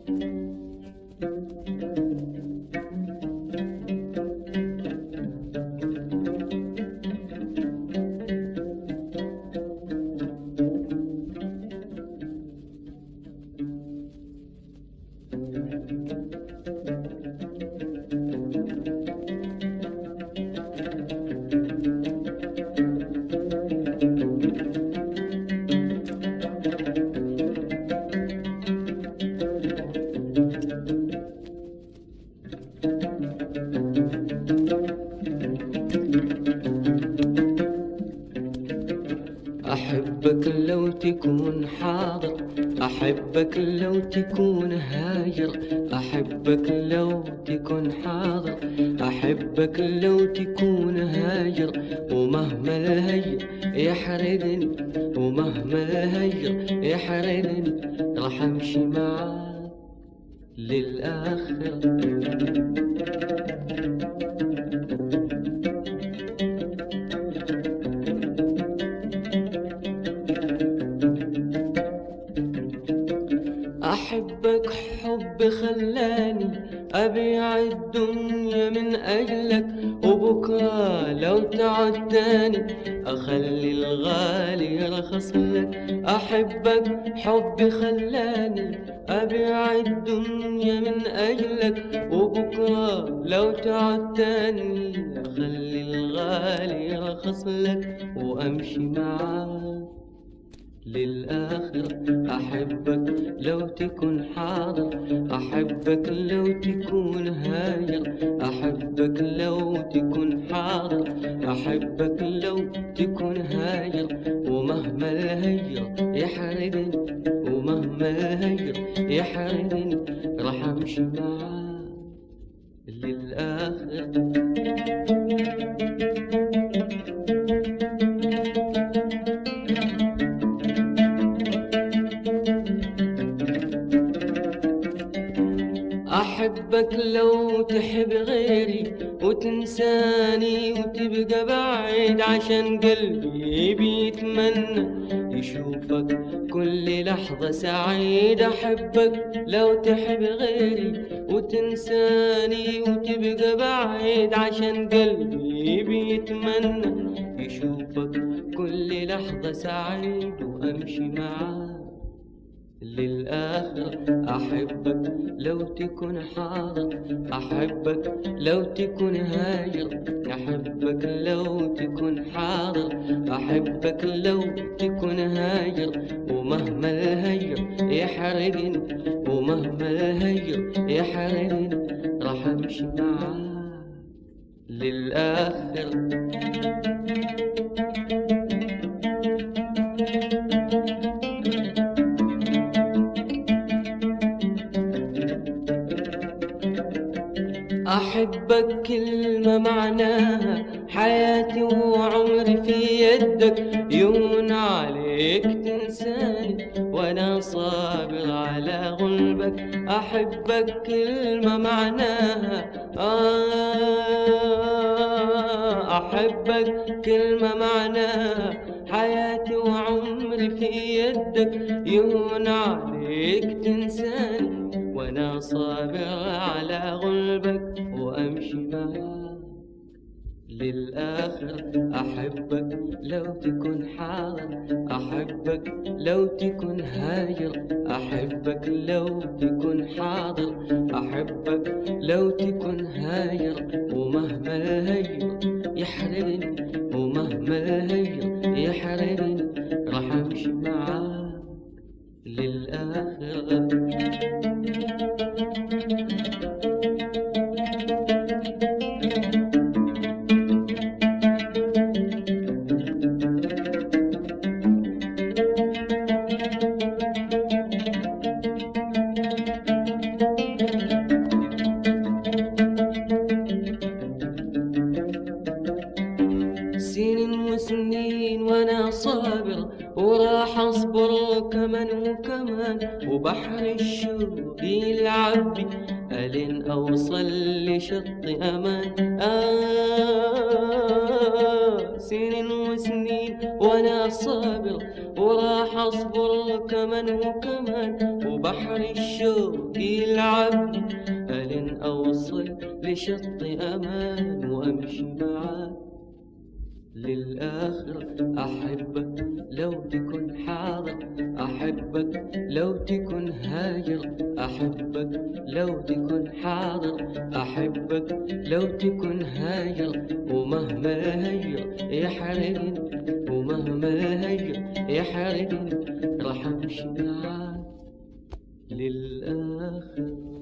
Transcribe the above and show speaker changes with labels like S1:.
S1: أحبك لو تكون حاضر أحبك لو تكون هاجر أحبك لو تكون حاضر أحبك لو تكون هاجر ومهما الهجر يحرقني ومهما الهجر يحرقني راح أمشي معاك للآخر أحبك حب خلاني أبيع الدنيا من أجلك وبكرة لو تعد تاني أخلي الغالي يرخص لك أحبك حب خلاني أبيع الدنيا من أجلك وبكرة لو تعد تاني أخلي الغالي يرخص لك وأمشي معاك للآخر أحبك لو تكون حاضر أحبك لو تكون هاجر أحبك لو تكون حاضر أحبك لو تكون هاجر ومهما الهجر يحرقني ومهما الهجر يحرقني راح أمشي معاك للآخر أحبك لو تحب غيري وتنساني وتبقى بعيد عشان قلبي بيتمنى يشوفك كل لحظة سعيد أحبك لو تحب غيري وتنساني وتبقى بعيد عشان قلبي بيتمنى يشوفك كل لحظة سعيد وأمشي معاك للآخر أحبك لو تكون حاضر أحبك لو تكون هاجر أحبك لو تكون حاضر أحبك لو تكون هاجر ومهما الهجر يحرقني ومهما الهجر يحرقني راح أمشي معاك للآخر أحبك كلمة معناها حياتي وعمري في يدك يهون عليك تنساني وأنا صابر على غلبك أحبك كلمة معناها آه أحبك كلمة معناها حياتي وعمري في يدك يهون عليك تنساني وانا صابر على غلبك وامشي معاك للآخر أحبك لو تكون حاضر أحبك لو تكون هاجر أحبك لو تكون حاضر أحبك لو تكون هاجر ومهما الهجر يحرقني ومهما الهجر يحرقني راح أمشي معاك للآخر سنين وسنين وانا صابر وراح اصبر كمان وكمان وبحر الشوق يلعب بي الين اوصل لشط امان آه سنين وسنين وانا صابر وراح اصبر كمان وكمان وبحر الشوق يلعبني ألين أوصل لشط أمان وأمشي معاك للآخر أحبك لو تكون حاضر أحبك لو تكون هاجر أحبك لو تكون حاضر أحبك لو تكون هاجر ومهما هجر يحرقني ومهما هجر يحرقني راح أمشي معاك للآخر